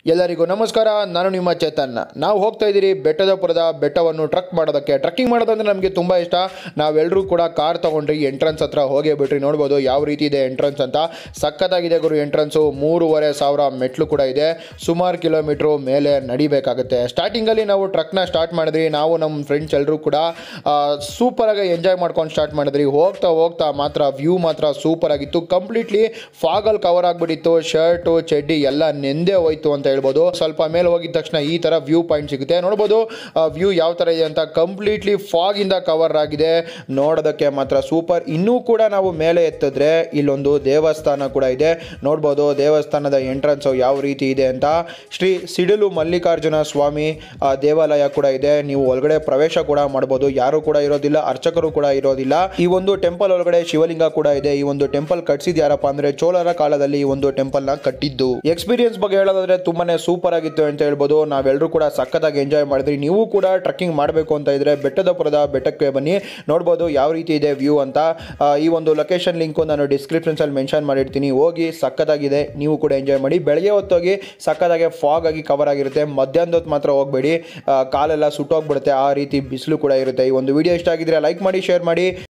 ಎಲ್ಲರಿಗೂ ನಮಸ್ಕಾರ ನಾನು ನಿಮ್ಮ ಚೇತನ್ ನಾವು ಹೋಗ್ತಾ ಇದ್ದೀರಿ ಬೆಟ್ಟದಪುರದ ಬೆಟ್ಟವನ್ನು ಟ್ರಕ್ ಮಾಡೋದಕ್ಕೆ ಟ್ರಕ್ಕಿಂಗ್ ಮಾಡೋದಂದ್ರೆ ನಮಗೆ ತುಂಬ ಇಷ್ಟ ನಾವೆಲ್ಲರೂ ಕೂಡ ಕಾರ್ ತೊಗೊಂಡ್ರಿ ಎಂಟ್ರೆನ್ಸ್ ಹತ್ರ ಹೋಗೇ ಬಿಟ್ರಿ ನೋಡ್ಬೋದು ಯಾವ ರೀತಿ ಇದೆ ಎಂಟ್ರೆನ್ಸ್ ಅಂತ ಸಖತ್ತಾಗಿದೆ ಗುರು ಎಂಟ್ರೆನ್ಸು ಮೂರುವರೆ ಸಾವಿರ ಮೆಟ್ಲು ಕೂಡ ಇದೆ ಸುಮಾರು ಕಿಲೋಮೀಟ್ರು ಮೇಲೆ ನಡಿಬೇಕಾಗುತ್ತೆ ಸ್ಟಾರ್ಟಿಂಗಲ್ಲಿ ನಾವು ಟ್ರಕ್ನ ಸ್ಟಾರ್ಟ್ ಮಾಡಿದ್ರಿ ನಾವು ನಮ್ಮ ಫ್ರೆಂಡ್ಸ್ ಎಲ್ಲರೂ ಕೂಡ ಸೂಪರಾಗಿ ಎಂಜಾಯ್ ಮಾಡ್ಕೊಂಡು ಸ್ಟಾರ್ಟ್ ಮಾಡಿದ್ರಿ ಹೋಗ್ತಾ ಹೋಗ್ತಾ ಮಾತ್ರ ವ್ಯೂ ಮಾತ್ರ ಸೂಪರ್ ಆಗಿತ್ತು ಕಂಪ್ಲೀಟ್ಲಿ ಫಾಗಲ್ಲಿ ಕವರ್ ಆಗಿಬಿಟ್ಟಿತ್ತು ಶರ್ಟು ಚಡ್ಡಿ ಎಲ್ಲ ನೆಂದೇ ಹೋಯ್ತು ಅಂತ ಹೇಳ್ಬೋದು ಸ್ವಲ್ಪ ಮೇಲೆ ಹೋಗಿದ ತಕ್ಷಣ ಈ ಥರ ವ್ಯೂ ಪಾಯಿಂಟ್ ಸಿಗುತ್ತೆ ನೋಡ್ಬೋದು ವ್ಯೂ ಯಾವ ಥರ ಇದೆ ಅಂತ ಕಂಪ್ಲೀಟ್ಲಿ ಫಾಗಿಂದ ಕವರ್ ಆಗಿದೆ ನೋಡೋದಕ್ಕೆ ಮಾತ್ರ ಸೂಪರ್ ಇನ್ನೂ ಕೂಡ ನಾವು ಮೇಲೆ ಎತ್ತಿದ್ರೆ ಇಲ್ಲೊಂದು ದೇವಸ್ಥಾನ ಕೂಡ ಇದೆ ನೋಡ್ಬೋದು ದೇವಸ್ಥಾನದ ಎಂಟ್ರೆನ್ಸ್ ಯಾವ ರೀತಿ ಇದೆ ಅಂತ ಶ್ರೀ ಸಿಡಿಲು ಮಲ್ಲಿಕಾರ್ಜುನ ಸ್ವಾಮಿ ಆ, ದೇವಾಲಯ ಕೂಡ ಇದೆ ನೀವು ಒಳಗಡೆ ಪ್ರವೇಶ ಕೂಡ ಮಾಡ್ಬೋದು ಯಾರು ಕೂಡ ಇರೋದಿಲ್ಲ ಅರ್ಚಕರು ಕೂಡ ಇರೋದಿಲ್ಲ ಈ ಒಂದು ಟೆಂಪಲ್ ಒಳಗಡೆ ಶಿವಲಿಂಗ ಕೂಡ ಇದೆ ಈ ಒಂದು ಟೆಂಪಲ್ ಕಟ್ಸಿದ್ ಯಾರಪ್ಪ ಅಂದ್ರೆ ಚೋಳರ ಕಾಲದಲ್ಲಿ ಈ ಒಂದು ಟೆಂಪಲ್ ನ ಕಟ್ಟಿದ್ದು ಎಕ್ಸ್ಪೀರಿಯನ್ಸ್ ಬಗ್ಗೆ ಹೇಳೋದಾದ್ರೆ ತುಂಬಾನೇ ಸೂಪರ್ ಆಗಿತ್ತು ಅಂತ ಹೇಳ್ಬೋದು ನಾವೆಲ್ಲರೂ ಕೂಡ ಸಖತ್ತಾಗಿ ಎಂಜಾಯ್ ಮಾಡಿದ್ರಿ ನೀವು ಕೂಡ ಟ್ರಕ್ಕಿಂಗ್ ಮಾಡಬೇಕು ಅಂತ ಇದ್ರೆ ಬೆಟ್ಟದಪುರದ ಬೆಟ್ಟಕ್ಕೆ ಬನ್ನಿ ನೋಡ್ಬೋದು ಯಾವ ರೀತಿ ಇದೆ ವ್ಯೂ ಅಂತ ಆ, ಈ ಒಂದು ಲೊಕೇಶನ್ ಲಿಂಕು ನಾನು ಡಿಸ್ಕ್ರಿಪ್ಷನ್ಸ್ ಅಲ್ಲಿ ಮೆನ್ಷನ್ ಮಾಡಿರ್ತೀನಿ ಹೋಗಿ ಸಖತ್ತಾಗಿದೆ ನೀವು ಕೂಡ ಎಂಜಾಯ್ ಮಾಡಿ ಬೆಳಗ್ಗೆ ಹೊತ್ತೋಗಿ ಸಖತ್ತಾಗಿ ಫಾಗ್ ಆಗಿ ಕವರ್ ಆಗಿರುತ್ತೆ ಮಧ್ಯಾಹ್ನದ ಹೊತ್ತು ಮಾತ್ರ ಹೋಗಬೇಡಿ ಕಾಲೆಲ್ಲ ಸುಟ್ಟೋಗ್ಬಿಡುತ್ತೆ ಆ ರೀತಿ ಬಿಸಿಲು ಕೂಡ ಇರುತ್ತೆ ಈ ಒಂದು ವಿಡಿಯೋ ಇಷ್ಟ ಆಗಿದ್ರೆ ಲೈಕ್ ಮಾಡಿ ಶೇರ್ ಮಾಡಿ